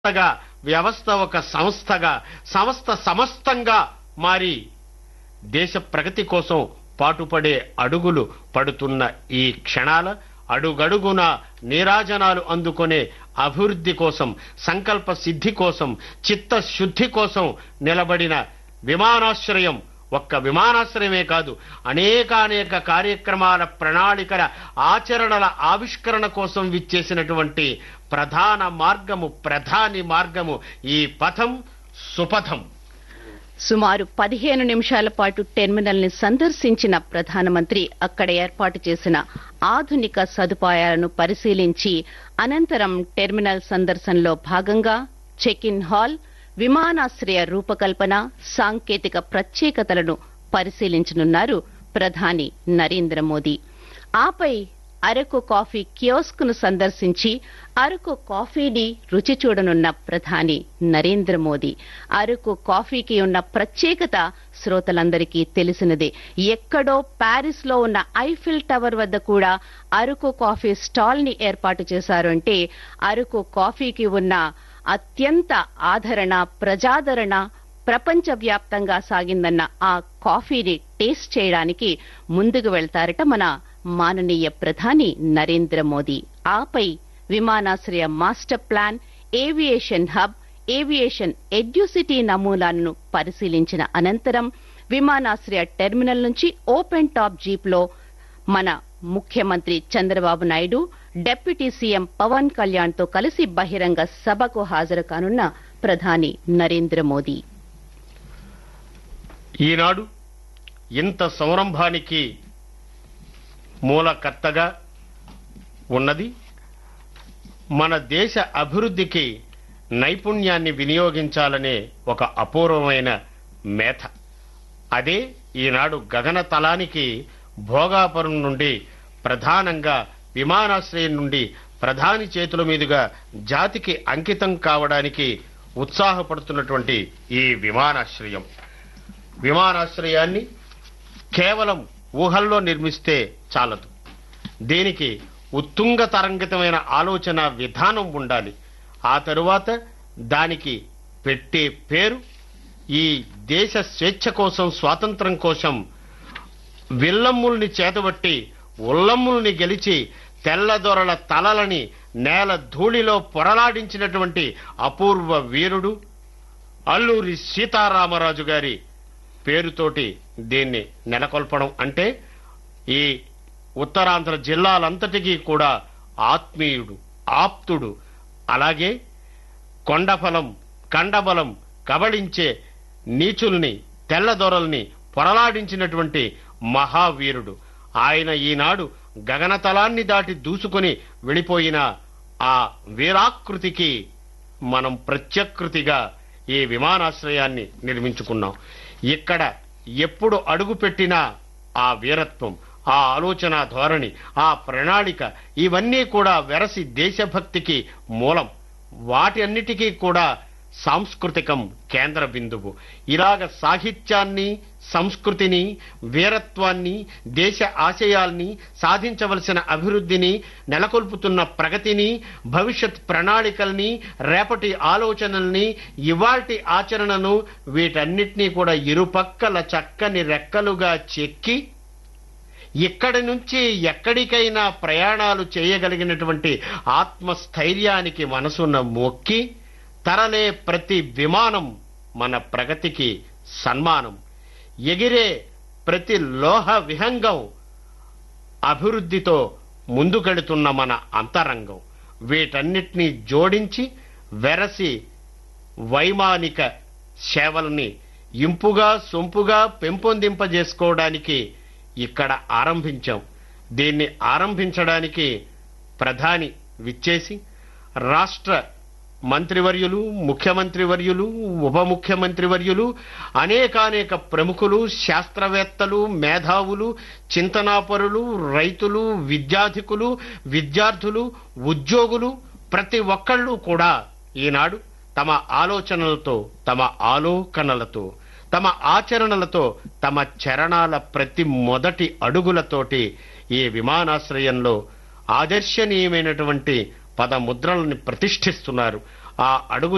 సంస్థగా వ్యవస్థ ఒక సంస్థగా సంస్థ సమస్తంగా మారి దేశ ప్రగతి కోసం పాటుపడే అడుగులు పడుతున్న ఈ క్షణాల అడుగడుగున నీరాజనాలు అందుకునే అభివృద్ధి కోసం సంకల్ప సిద్ధి కోసం చిత్తశుద్ధి కోసం నిలబడిన విమానాశ్రయం ఒక్క విమానాశ్రయమే కాదు అనేకానేక కార్యక్రమాల ప్రణాళికల ఆచరణల ఆవిష్కరణ కోసం విచ్చేసినటువంటి ప్రధాన మార్గము ప్రధాని మార్గము ఈ పథం సుపథం సుమారు పదిహేను నిమిషాల పాటు టెర్మినల్ ని సందర్శించిన ప్రధానమంత్రి అక్కడ ఏర్పాటు చేసిన ఆధునిక సదుపాయాలను పరిశీలించి అనంతరం టెర్మినల్ సందర్శనలో భాగంగా చెక్ ఇన్ హాల్ విమానాశ్రయ రూపకల్పన సాంకేతిక ప్రత్యేకతలను పరిశీలించనున్నారు ప్రధాని నరేంద్ర మోదీ ఆపై అరకు కాఫీ కియోస్క్ ను సందర్శించి అరకు కాఫీని రుచి చూడనున్న ప్రధాని నరేంద్ర మోదీ అరకు కాఫీకి ఉన్న ప్రత్యేకత శ్రోతలందరికీ తెలిసినదే ఎక్కడో ప్యారిస్ లో ఉన్న ఐఫిల్ టవర్ వద్ద కూడా అరకు కాఫీ స్టాల్ ని ఏర్పాటు చేశారు అంటే అరకు కాఫీకి ఉన్న అత్యంత ఆదరణ ప్రజాదరణ ప్రపంచవ్యాప్తంగా సాగిందన్న ఆ కాఫీని టేస్ట్ చేయడానికి ముందుకు వెళ్తారట మన మాననీయ ప్రధాని నరేంద్ర మోదీ ఆపై విమానాశ్రయ master plan aviation hub aviation educity నమూనాలను పరిశీలించిన అనంతరం విమానాశ్రయ టెర్మినల్ నుంచి ఓపెన్ టాప్ జీప్ లో మన ముఖ్యమంత్రి చంద్రబాబు నాయుడు డిప్యూటీ సీఎం పవన్ కళ్యాణ్ తో కలిసి బహిరంగ సభకు హాజరు కానున్న ప్రధాని నరేంద్ర మోదీ ఈనాడు ఇంత సంరంభానికి మూలకర్తగా ఉన్నది మన దేశ అభివృద్ధికి నైపుణ్యాన్ని వినియోగించాలనే ఒక అపూర్వమైన మేథ అదే ఈనాడు గగనతలానికి భోగాపురం నుండి ప్రధానంగా విమానాశ్రయం నుండి ప్రధాని చేతుల మీదుగా జాతికి అంకితం కావడానికి ఉత్సాహపడుతున్నటువంటి ఈ విమానాశ్రయం విమానాశ్రయాన్ని కేవలం ఊహల్లో నిర్మిస్తే చాలదు దీనికి ఉత్తుంగ తరంగితమైన ఆలోచన విధానం ఉండాలి ఆ తరువాత దానికి పెట్టే పేరు ఈ దేశ స్వేచ్ఛ కోసం స్వాతంత్రం కోసం విల్లమ్ముల్ని చేతబట్టి ఉల్లమ్ముల్ని గెలిచి తెల్లదొరల తలలని నేల ధూళిలో పొరలాడించినటువంటి అపూర్వ వీరుడు అల్లూరి సీతారామరాజు గారి పేరుతోటి దీన్ని నెలకొల్పడం అంటే ఈ ఉత్తరాంధ్ర జిల్లాలంతటికీ కూడా ఆత్మీయుడు ఆప్తుడు అలాగే కొండఫలం కండబలం కబళించే నీచుల్ని తెల్లదొరల్ని పొరలాడించినటువంటి మహావీరుడు ఆయన ఈనాడు గగనతలాన్ని దాటి దూసుకొని వెళ్ళిపోయిన ఆ వీరాకృతికి మనం ప్రత్యకృతిగా ఈ విమానాశ్రయాన్ని నిర్మించుకున్నాం ఇక్కడ ఎప్పుడు అడుగు పెట్టినా ఆ వీరత్వం ఆ ఆలోచన ధోరణి ఆ ప్రణాళిక ఇవన్నీ కూడా వెరసి దేశభక్తికి మూలం వాటి అన్నిటికీ కూడా సాంస్కృతికం కేంద్ర బిందువు ఇలాగ సాహిత్యాన్ని సంస్కృతిని వీరత్వాన్ని దేశ ఆశయాల్ని సాధించవలసిన అభివృద్ధిని నెలకొల్పుతున్న ప్రగతిని భవిష్యత్ ప్రణాళికల్ని రేపటి ఆలోచనల్ని ఇవాల్టి ఆచరణను వీటన్నిటినీ కూడా ఇరుపక్కల చక్కని రెక్కలుగా చెక్కి ఇక్కడి నుంచి ఎక్కడికైనా ప్రయాణాలు చేయగలిగినటువంటి ఆత్మస్థైర్యానికి మనసున్న మొక్కి తరలే ప్రతి విమానం మన ప్రగతికి సన్మానం ఎగిరే ప్రతి లోహ విహంగం అభివృద్ధితో ముందుకెడుతున్న మన అంతరంగం వీటన్నిటినీ జోడించి వెరసి వైమానిక సేవల్ని ఇంపుగా సొంపుగా పెంపొందింపజేసుకోవడానికి ఇక్కడ ఆరంభించాం దీన్ని ఆరంభించడానికి ప్రధాని విచ్చేసి రాష్ట్ర మంత్రివర్యులు ముఖ్యమంత్రి వర్యులు ఉప ముఖ్యమంత్రి వర్యులు అనేకానేక ప్రముఖులు శాస్త్రవేత్తలు మేధావులు చింతనాపరులు రైతులు విద్యాధికులు విద్యార్థులు ఉద్యోగులు ప్రతి ఒక్కళ్ళు కూడా ఈనాడు తమ ఆలోచనలతో తమ ఆలోకనలతో తమ ఆచరణలతో తమ చరణాల ప్రతి మొదటి అడుగులతోటి ఈ విమానాశ్రయంలో ఆదర్శనీయమైనటువంటి పదముద్రలను ప్రతిష్ఠిస్తున్నారు ఆ అడుగు